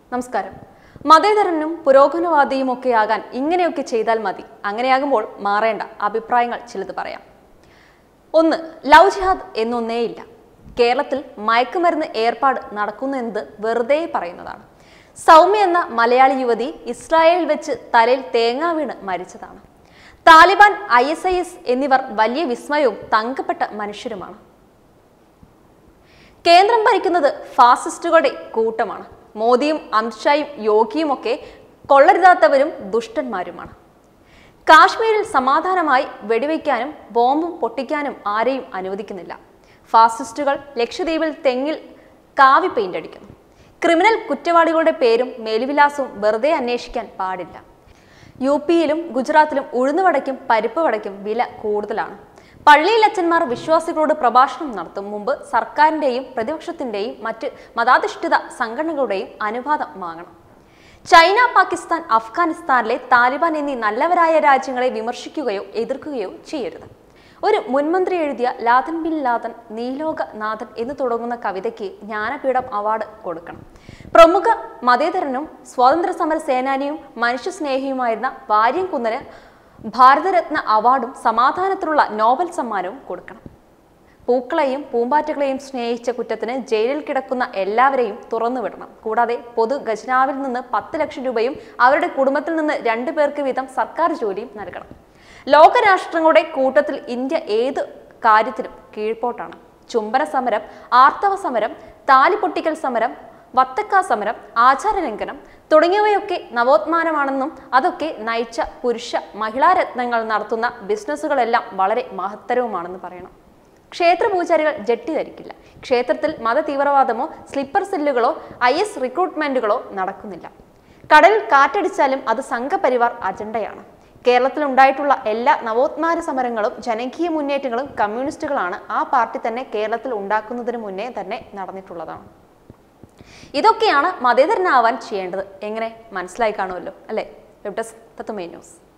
നമസ്കാരം മതേതരനും പുരോഗമനവാദിയും ഒക്കെ ആകാൻ ഇങ്ങനെയൊക്കെ ചെയ്താൽ മതി അങ്ങനെയാകുമ്പോൾ മാറേണ്ട അഭിപ്രായങ്ങൾ ചിലത് പറയാം ഒന്ന് ലവ് ജിഹാദ് എന്നൊന്നേയില്ല കേരളത്തിൽ മയക്കുമരുന്ന് ഏർപ്പാട് നടക്കുന്നു എന്നത് വെറുതെ പറയുന്നതാണ് സൗമ്യ എന്ന മലയാളി യുവതി ഇസ്രായേലിൽ വെച്ച് തലയിൽ തേങ്ങ വീണ് മരിച്ചതാണ് Taliban I S I S എന്നിവർ വലിയ വിസ്മയവും തങ്കപ്പെട്ട മനുഷ്യരുമാണ് കേന്ദ്രം ഭരിക്കുന്നത് ഫാസിസ്റ്റുകളുടെ കൂട്ടമാണ് മോദിയും അമിത്ഷായും യോഗിയും ഒക്കെ കൊള്ളരുതാത്തവരും ദുഷ്ടന്മാരുമാണ് കാശ്മീരിൽ സമാധാനമായി വെടിവെക്കാനും ബോംബും പൊട്ടിക്കാനും ആരെയും അനുവദിക്കുന്നില്ല ഫാസിസ്റ്റുകൾ ലക്ഷദ്വീപിൽ തെങ്ങിൽ കാവി പെയിന്റ് അടിക്കുന്നു ക്രിമിനൽ കുറ്റവാളികളുടെ പേരും മേലുവിലാസവും വെറുതെ അന്വേഷിക്കാൻ പാടില്ല യു പിയിലും ഗുജറാത്തിലും ഉഴുന്നുവടയ്ക്കും പരിപ്പ് വടയ്ക്കും വില കൂടുതലാണ് പള്ളിയിൽ അച്ഛന്മാർ വിശ്വാസികളോട് പ്രഭാഷണം നടത്തും മുമ്പ് സർക്കാരിന്റെയും പ്രതിപക്ഷത്തിന്റെയും മറ്റ് മതാധിഷ്ഠിത സംഘടനകളുടെയും അനുവാദം വാങ്ങണം ചൈന പാകിസ്ഥാൻ അഫ്ഗാനിസ്ഥാനിലെ താലിബാൻ എന്നീ നല്ലവരായ രാജ്യങ്ങളെ വിമർശിക്കുകയോ എതിർക്കുകയോ ചെയ്യരുത് ഒരു മുൻമന്ത്രി എഴുതിയ ലാദൻ ബിൻ ലാദൻ നീലോക നാഥൻ എന്ന് തുടങ്ങുന്ന കവിതയ്ക്ക് ജ്ഞാനപീഠം അവാർഡ് കൊടുക്കണം പ്രമുഖ മതേതരനും സ്വാതന്ത്ര്യ സമര സേനാനിയും മനുഷ്യസ്നേഹിയുമായിരുന്ന വാര്യം കുന്നന് ഭാരതരത്ന അവാർഡും സമാധാനത്തിനുള്ള നോബൽ സമ്മാനവും കൊടുക്കണം പൂക്കളെയും പൂമ്പാറ്റകളെയും സ്നേഹിച്ച കുറ്റത്തിന് ജയിലിൽ കിടക്കുന്ന എല്ലാവരെയും തുറന്നുവിടണം കൂടാതെ പൊതു ഖജനാവിൽ നിന്ന് പത്ത് ലക്ഷം രൂപയും അവരുടെ കുടുംബത്തിൽ നിന്ന് രണ്ടു പേർക്ക് വീതം സർക്കാർ ജോലിയും നൽകണം ലോകരാഷ്ട്രങ്ങളുടെ കൂട്ടത്തിൽ ഇന്ത്യ ഏത് കാര്യത്തിലും കീഴ്പോട്ടാണ് ചുംബന സമരം ആർത്തവ സമരം താലിപൊട്ടിക്കൽ സമരം വത്തക്ക സമരം ആചാരലംഘനം തുടങ്ങിയവയൊക്കെ നവോത്ഥാനമാണെന്നും അതൊക്കെ നയിച്ച പുരുഷ മഹിളാരത്നങ്ങൾ നടത്തുന്ന ബിസിനസ്സുകളെല്ലാം വളരെ മഹത്തരവുമാണെന്ന് പറയണം ക്ഷേത്ര പൂജാരികൾ ജട്ടി ധരിക്കില്ല ക്ഷേത്രത്തിൽ മത തീവ്രവാദമോ സ്ലിപ്പർ സെല്ലുകളോ ഐ എസ് റിക്രൂട്ട്മെന്റുകളോ നടക്കുന്നില്ല കടലിൽ കാറ്റടിച്ചാലും അത് സംഘപരിവാർ അജണ്ടയാണ് കേരളത്തിൽ ഉണ്ടായിട്ടുള്ള എല്ലാ നവോത്ഥാന സമരങ്ങളും ജനകീയ മുന്നേറ്റങ്ങളും കമ്മ്യൂണിസ്റ്റുകളാണ് ആ പാർട്ടി തന്നെ കേരളത്തിൽ ഉണ്ടാക്കുന്നതിന് മുന്നേ തന്നെ നടന്നിട്ടുള്ളതാണ് ഇതൊക്കെയാണ് മതേതരനാവാൻ ചെയ്യേണ്ടത് എങ്ങനെ മനസ്സിലായി കാണുമല്ലോ അല്ലേ വെബ് ഡെസ്ക് തത്വമേ ന്യൂസ്